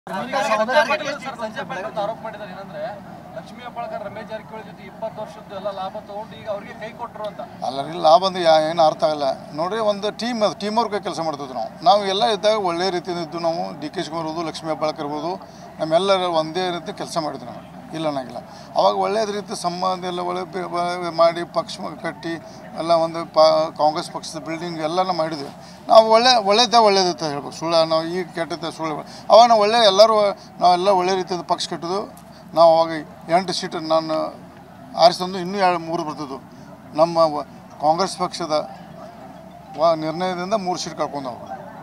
ಸಂಜಯ್ ಪಾಟೀಲ್ ಆರೋಪ ಮಾಡಿದ್ದಾರೆ ಏನಂದ್ರೆ ಲಕ್ಷ್ಮೀ ಹೆಬ್ಬಾಳ್ಕರ್ ರಮೇಶ್ ಜಾರಕಿಹೊಳಿ ಜೊತೆ ಇಪ್ಪತ್ತು ವರ್ಷದ್ದು ಎಲ್ಲ ಲಾಭ ತಗೊಂಡು ಈಗ ಅವ್ರಿಗೆ ಕೈ ಕೊಟ್ಟರು ಅಂತ ಅಲ್ಲರಿ ಲಾಭ ಅಂದ್ರೆ ಯಾ ಏನು ಅರ್ಥ ಆಗಲ್ಲ ನೋಡ್ರಿ ಒಂದು ಟೀಮ್ ಅದು ಟೀಮ್ ವರ್ಕ್ ಕೆಲಸ ಮಾಡ್ತಿದ್ವಿ ನಾವು ನಾವು ಎಲ್ಲ ಇದ್ದಾಗ ಒಳ್ಳೆ ರೀತಿಯಿಂದ ಇದ್ದು ನಾವು ಡಿ ಕೆ ಶಿವಕುಮಾರ್ ಇರ್ಬೋದು ಲಕ್ಷ್ಮೀ ಹೆಬ್ಬಾಳ್ಕರ್ ಇರ್ಬೋದು ನಮ್ಮೆಲ್ಲರ ಒಂದೇ ರೀತಿ ಕೆಲಸ ಮಾಡಿದ್ವಿ ನಾವು ಇಲ್ಲ ಅನ್ನಂಗಿಲ್ಲ ಅವಾಗ ಒಳ್ಳೆಯ ರೀತಿ ಸಂಬಂಧ ಎಲ್ಲ ಒಳ್ಳೆ ಬೆ- ಬೆ- ಮಾಡಿ ಪಕ್ಷ ಕಟ್ಟಿ ಎಲ್ಲ ಒಂದು ಪ ಕಾಂಗ್ರೆಸ್ ಪಕ್ಷದ ಬಿಲ್ಡಿಂಗ್ ಎಲ್ಲನೂ ಮಾಡಿದ್ವಿ ನಾವು ಒಳ್ಳೆ ಒಳ್ಳೇದೇ ಒಳ್ಳೇದಿತ್ತು ಹೇಳ್ಬೇಕು ಸುಳ್ಳು ನಾವು ಈಗ ಕೆಟ್ಟದ ಸುಳ್ಳು ಅವಾಗ ನಾವು ಒಳ್ಳೆ ಎಲ್ಲರೂ ನಾವೆಲ್ಲ ಒಳ್ಳೆ ರೀತಿಯಿಂದ ಪಕ್ಷ ಕಟ್ಟಿದ್ದು ನಾವು ಅವಾಗ ಎಂಟು ಸೀಟ್ ನಾನು ಆರಿಸ್ತಂದು ಇನ್ನೂ ಎರಡು ಮೂರು ಬರ್ತಿದ್ವು ನಮ್ಮ ವ- ಕಾಂಗ್ರೆಸ್ ಪಕ್ಷದ ವ ನಿರ್ಣಯದಿಂದ ಮೂರು ಸೀಟ್ ಕಳ್ಕೊಂಡವು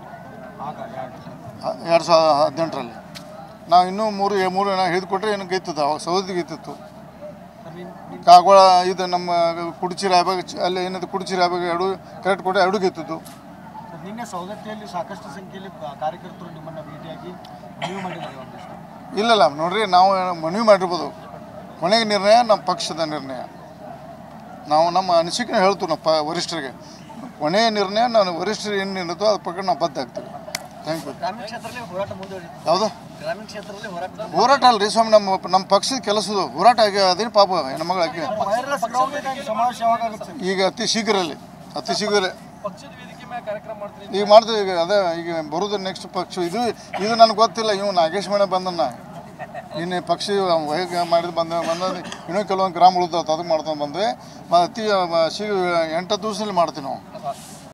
ಎರಡು ಸಾವಿರದ ಹದಿನೆಂಟರಲ್ಲಿ ನಾವು ಇನ್ನೂ ಮೂರು ಏ- ಮೂರು ನಾವು ಹಿಡಿದುಕೊಟ್ರೆ ಏನು ಗೆತ್ತಿತ್ತು ಅವಾಗ ಸೌದಿ ಗೆತ್ತಿತ್ತು ಕಾಗೋಳ ಇದು ನಮ್ಮ ಕುಡ್ಚಿ ರಾಯಬಾಗ ಚ- ಅಲ್ಲಿ ಏನದು ಕುಡ್ಚಿ ರಾಯಬಾಗ ಎರಡು ಕರೆಕ್ಟ್ ಕೊಟ್ಟರೆ ಎರಡು ಗೆತ್ತಿತ್ತು ನಿನ್ನೆ ಸೌದತ್ತಿಯಲ್ಲಿ ಸಾಕಷ್ಟು ಸಂಖ್ಯೆಯಲ್ಲಿ ಕ- ಕಾರ್ಯಕರ್ತರು ನಿಮ್ಮನ್ನ ಭೇಟಿಯಾಗಿ ಮನವಿ ಮಾಡಿದ್ದಾರೆ ಒಂದಿಷ್ಟು ಇಲ್ಲಲ್ಲ ನೋಡ್ರಿ ನಾವು ಮನವಿ ಮಾಡಿರ್ಬೋದು ಕೊನೆಗೆ ನಿರ್ಣಯ ನಮ್ಮ ಪಕ್ಷದ ನಿರ್ಣಯ ನಾವು ನಮ್ಮ ಅನಿಸಿಕೆ ಹೇಳ್ತೀವಿ ನಾವು ಪ ವರಿಷ್ಠರಿಗೆ ಕೊನೆಯ ನಿರ್ಣಯ ನಾನು ವರಿಷ್ಠರು ಏನು ನಿರ್ಣಯತೋ ಅದ್ರ ಪ್ರಕಾರ ನಾವು ಬದ್ಧ ಆಗ್ತೀವಿ ಥ್ಯಾಂಕ್ ಯು ಗ್ರಾಮೀಣ ಕ್ಷೇತ್ರದಲ್ಲಿ ಹೋರಾಟ ಮುಂದುವರಿಯುತ್ತೆ ಯಾವುದು ಗ್ರಾಮೀಣ ಕ್ಷೇತ್ರದಲ್ಲಿ ಹೋರಾಟ ಹೋರಾಟ ಅಲ್ರಿ ಸ್ವಾಮಿ ನಮ್ಮ ನಮ್ಮ ಪಕ್ಷದ ಕೆಲಸದು ಹೋರಾಟ ಆಗಿ ಅದೇನು ಪಾಪ ಹೆಣ್ಮಗಳು ಆಗಿ ವೈರ್ಲೆಸ್ ಗ್ರೌಂಡ್ ಸಮಾವೇಶ ಯಾವಾಗ ಆಗುತ್ತೆ ಸರ್ ಈಗ ಅತಿ ಶೀಘ್ರಲ್ಲಿ ಅತಿ ಶೀಘ್ರ ಪಕ್ಷದ ವೇದಿಕೆ ಮೇಲೆ ಕಾರ್ಯಕ್ರಮ ಮಾಡ್ತೀನಿ ಈಗ ಮಾಡ್ತೀವಿ ಈಗ ಅದೇ ಈಗ ಬರೋದು ನೆಕ್ಸ್ಟ್ ಪಕ್ಷ ಇದು ಇದು ನನಗೆ ಗೊತ್ತಿಲ್ಲ ಇವ್ ನಾಗೇಶ್ ಮೇಡ ಬಂದನ್ನ ನಿನ್ನೆ ಪಕ್ಷ ವೈಗ ಮಾಡಿದ ಬಂದ ಬಂದ ಇನ್ನೂ ಕೆಲವೊಂದು ಗ್ರಾಮ ಉಳಿದಾವ ಅದಕ್ಕೆ ಮಾಡ್ಕೊಂಡು ಬಂದ್ವಿ ಮ- ಅತಿ ಮ- ಶೀಘ್ರ ಎಂಟು ದಿವಸದಲ್ಲಿ ಮಾಡ್ತೀವಿ ನಾವು